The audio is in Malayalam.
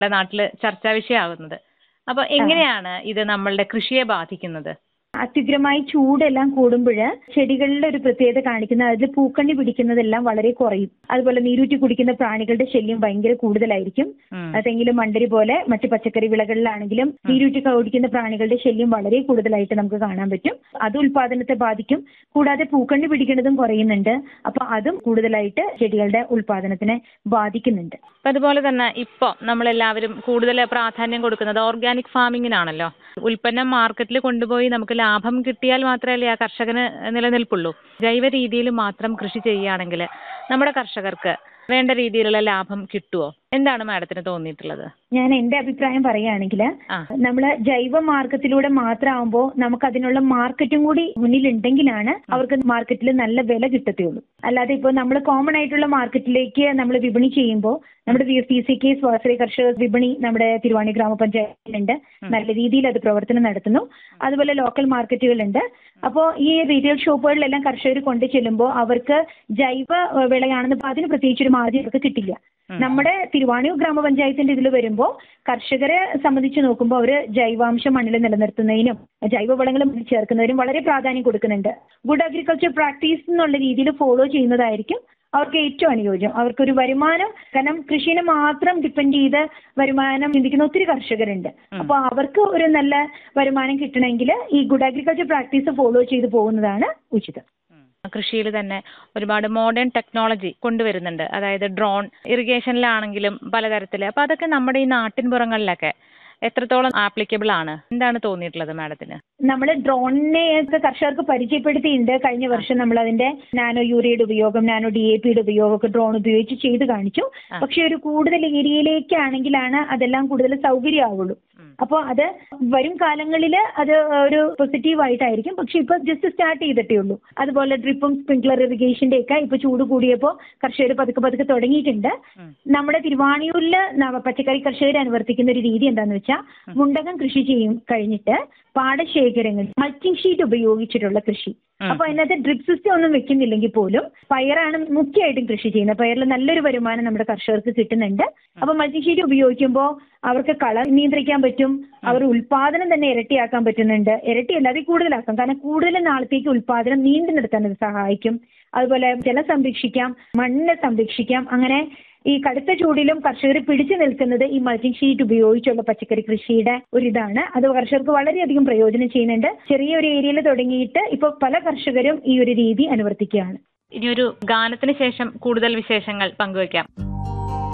നമ്മുടെ നാട്ടില് ചർച്ചാ വിഷയമാകുന്നത്. അപ്പൊ എങ്ങനെയാണ് ഇത് നമ്മളുടെ കൃഷിയെ ബാധിക്കുന്നത്? അത്യുഗ്രമായ ചൂടെല്ലാം കൂടുമ്പോഴ് ചെടികളിലെ ഒരു പ്രത്യേകത കാണിക്കുന്നത് അതിൽ പൂക്കണ്ണി പിടിക്കുന്നതെല്ലാം വളരെ കുറയും. അതുപോലെ നീരൂറ്റി കുടിക്കുന്ന പ്രാണികളുടെ ശല്യം ഭയങ്കര കൂടുതലായിരിക്കും. ഉം. തെങ്ങിലും മണ്ടരി പോലെ മറ്റ് പച്ചക്കറി വിളകളിലാണെങ്കിലും നീരൂറ്റി കുടിക്കുന്ന പ്രാണികളുടെ ശല്യം വളരെ കൂടുതലായിട്ട് നമുക്ക് കാണാൻ പറ്റും. അത് ഉൽപാദനത്തെ ബാധിക്കും. കൂടാതെ പൂക്കണ്ണി പിടിക്കുന്നതും കുറയുന്നുണ്ട്. അപ്പൊ അതും കൂടുതലായിട്ട് ചെടികളുടെ ഉൽപാദനത്തിനെ ബാധിക്കുന്നുണ്ട്. അപ്പൊ അതുപോലെ തന്നെ ഇപ്പൊ നമ്മളെല്ലാവരും കൂടുതൽ പ്രാധാന്യം കൊടുക്കുന്നത് ഓർഗാനിക് ഫാമിങ്ങിനാണല്ലോ. ഉൽപ്പന്നം മാർക്കറ്റിൽ കൊണ്ടുപോയി നമുക്ക് ലാഭം കിട്ടിയാൽ മാത്രമല്ലേ ആ കർഷകന് നിലനിൽപ്പുള്ളൂ. ജൈവ രീതിയിൽ മാത്രം കൃഷി ചെയ്യുകയാണെങ്കിൽ നമ്മുടെ കർഷകർക്ക് വേണ്ട രീതിയിലുള്ള ലാഭം കിട്ടുമോ? എന്താണ് മാഡത്തിന് തോന്നിയിട്ടുള്ളത്? ഞാൻ എന്റെ അഭിപ്രായം പറയുകയാണെങ്കിൽ ആ. നമ്മൾ ജൈവ മാർഗത്തിലൂടെ മാത്രമാകുമ്പോൾ നമുക്ക് അതിനുള്ള മാർക്കറ്റും കൂടി മുന്നിലുണ്ടെങ്കിലാണ് അവർക്ക് മാർക്കറ്റിൽ നല്ല വില കിട്ടത്തുള്ളൂ. അല്ലാതെ ഇപ്പോൾ നമ്മൾ കോമൺ ആയിട്ടുള്ള മാർക്കറ്റിലേക്ക് നമ്മൾ വിപണി ചെയ്യുമ്പോൾ നമ്മുടെ പി സി കെ സ്വാശ്രയ കർഷക വിപണി നമ്മുടെ തിരുവാണി ഗ്രാമപഞ്ചായത്തിലുണ്ട്. നല്ല രീതിയിൽ അത് പ്രവർത്തനം നടത്തുന്നു. അതുപോലെ ലോക്കൽ മാർക്കറ്റുകളുണ്ട്. അപ്പോൾ ഈ റീറ്റെയിൽ ഷോപ്പുകളിലെല്ലാം കർഷകർ കൊണ്ടു ചെല്ലുമ്പോൾ അവർക്ക് ജൈവ ഏഹ്, വിളയാണെന്ന് അപ്പോൾ അതിന് പ്രത്യേകിച്ച് ഒരു മാർജിൻ അവർക്ക് കിട്ടില്ല. നമ്മുടെ തിരുവാണിയൂർ ഗ്രാമപഞ്ചായത്തിന്റെ ഇതിൽ വരുമ്പോൾ കർഷകരെ സംബന്ധിച്ച് നോക്കുമ്പോൾ അവർ ജൈവാംശം മണ്ണിൽ നിലനിർത്തുന്നതിനും ജൈവവളങ്ങൾ മണ്ണിൽ ചേർക്കുന്നതിനും വളരെ പ്രാധാന്യം കൊടുക്കുന്നുണ്ട്. ഗുഡ് അഗ്രികൾച്ചർ പ്രാക്ടീസ് എന്നുള്ള രീതിയിൽ ഫോളോ ചെയ്യുന്നതായിരിക്കും അവർക്ക് ഏറ്റവും അനുയോജ്യം. അവർക്കൊരു വരുമാനം കാരണം കൃഷിനെ മാത്രം ഡിപ്പെൻഡ് ചെയ്ത് വരുമാനം ചിന്തിക്കുന്ന ഒത്തിരി കർഷകരുണ്ട്. അപ്പോൾ അവർക്ക് ഒരു നല്ല വരുമാനം കിട്ടണമെങ്കിൽ ഈ ഗുഡ് അഗ്രികൾച്ചർ പ്രാക്ടീസ് ഫോളോ ചെയ്ത് പോകുന്നതാണ് ഉചിതം. കൃഷിയിൽ തന്നെ ഒരുപാട് മോഡേൺ ടെക്നോളജി കൊണ്ടുവരുന്നുണ്ട്. അതായത് ഡ്രോൺ ഇറിഗേഷനിലാണെങ്കിലും പലതരത്തില്. അപ്പൊ അതൊക്കെ നമ്മുടെ ഈ നാട്ടിൻപുറങ്ങളിലൊക്കെ എത്രത്തോളം ആപ്ലിക്കബിൾ ആണ്? എന്താണ് തോന്നിയിട്ടുള്ളത് മാഡത്തിന്? നമ്മൾ ഡ്രോണിനെ ഒക്കെ കർഷകർക്ക് പരിചയപ്പെടുത്തിയിട്ടുണ്ട്. കഴിഞ്ഞ വർഷം നമ്മൾ അതിന്റെ നാനോ യൂറിയയുടെ ഉപയോഗം, നാനോ ഡി എ പിയുടെ ഉപയോഗം ഒക്കെ ഡ്രോൺ ഉപയോഗിച്ച് ചെയ്ത് കാണിച്ചു. ആ. പക്ഷെ ഒരു കൂടുതൽ ഏരിയയിലേക്കാണെങ്കിലാണ് അതെല്ലാം കൂടുതൽ സൗകര്യമാവുള്ളൂ. ഉം. അപ്പോൾ അത് വരും കാലങ്ങളിൽ അത് ഒരു പോസിറ്റീവ് ആയിട്ടായിരിക്കും. പക്ഷെ ഇപ്പൊ ജസ്റ്റ് സ്റ്റാർട്ട് ചെയ്തിട്ടേ ഉള്ളൂ. അതുപോലെ ഡ്രിപ്പും സ്പ്രിംഗ്ലർ ഇറിഗേഷന്റെ ഒക്കെ ഇപ്പൊ ചൂട് കൂടിയപ്പോൾ കർഷകർ പതുക്കെ പതുക്കെ തുടങ്ങിയിട്ടുണ്ട്. ഉം. നമ്മുടെ തിരുവാണിയൂരിൽ പച്ചക്കറി കർഷകർ അനുവർത്തിക്കുന്ന ഒരു രീതി എന്താണെന്ന് വെച്ചാൽ മുണ്ടകം കൃഷി ചെയ്യും കഴിഞ്ഞിട്ട് പാടശേഖരങ്ങളിൽ മൾച്ചിങ് ഷീറ്റ് ഉപയോഗിച്ചിട്ടുള്ള കൃഷി. ഉം. അപ്പൊ അതിനകത്ത് ഡ്രിപ്പ് സിസ്റ്റം ഒന്നും വെക്കുന്നില്ലെങ്കിൽ പോലും പയറാണ് മുഖ്യമായിട്ടും കൃഷി ചെയ്യുന്നത്. പയറിൽ നല്ലൊരു വരുമാനം നമ്മുടെ കർഷകർക്ക് കിട്ടുന്നുണ്ട്. അപ്പൊ മൾച്ചിങ് ഷീറ്റ് ഉപയോഗിക്കുമ്പോൾ അവർക്ക് കളർ നിയന്ത്രിക്കാൻ പറ്റും. അവർ ഉൽപാദനം തന്നെ ഇരട്ടിയാക്കാൻ പറ്റുന്നുണ്ട്. ഇരട്ടിയല്ല അതിൽ കൂടുതലാക്കാം. കാരണം കൂടുതൽ നാളത്തേക്ക് ഉൽപാദനം നീണ്ടു നിർത്താൻ ഇത് സഹായിക്കും. അതുപോലെ ജലം സംരക്ഷിക്കാം, മണ്ണിനെ സംരക്ഷിക്കാം. അങ്ങനെ ഈ കടുത്ത ചൂടിലും കർഷകർ പിടിച്ചു നിൽക്കുന്നത് ഈ മൾച്ചിങ് ഷീറ്റ് ഉപയോഗിച്ചുള്ള പച്ചക്കറി കൃഷിയുടെ ഒരിതാണ്. അത് കർഷകർക്ക് വളരെയധികം പ്രയോജനം ചെയ്യുന്നുണ്ട്. ചെറിയൊരു ഏരിയയിൽ തുടങ്ങിയിട്ട് ഇപ്പൊ പല കർഷകരും ഈ ഒരു രീതി അനുവർത്തിക്കുകയാണ്. ഇനിയൊരു ഗാനത്തിന് ശേഷം കൂടുതൽ വിശേഷങ്ങൾ പങ്കുവയ്ക്കാം.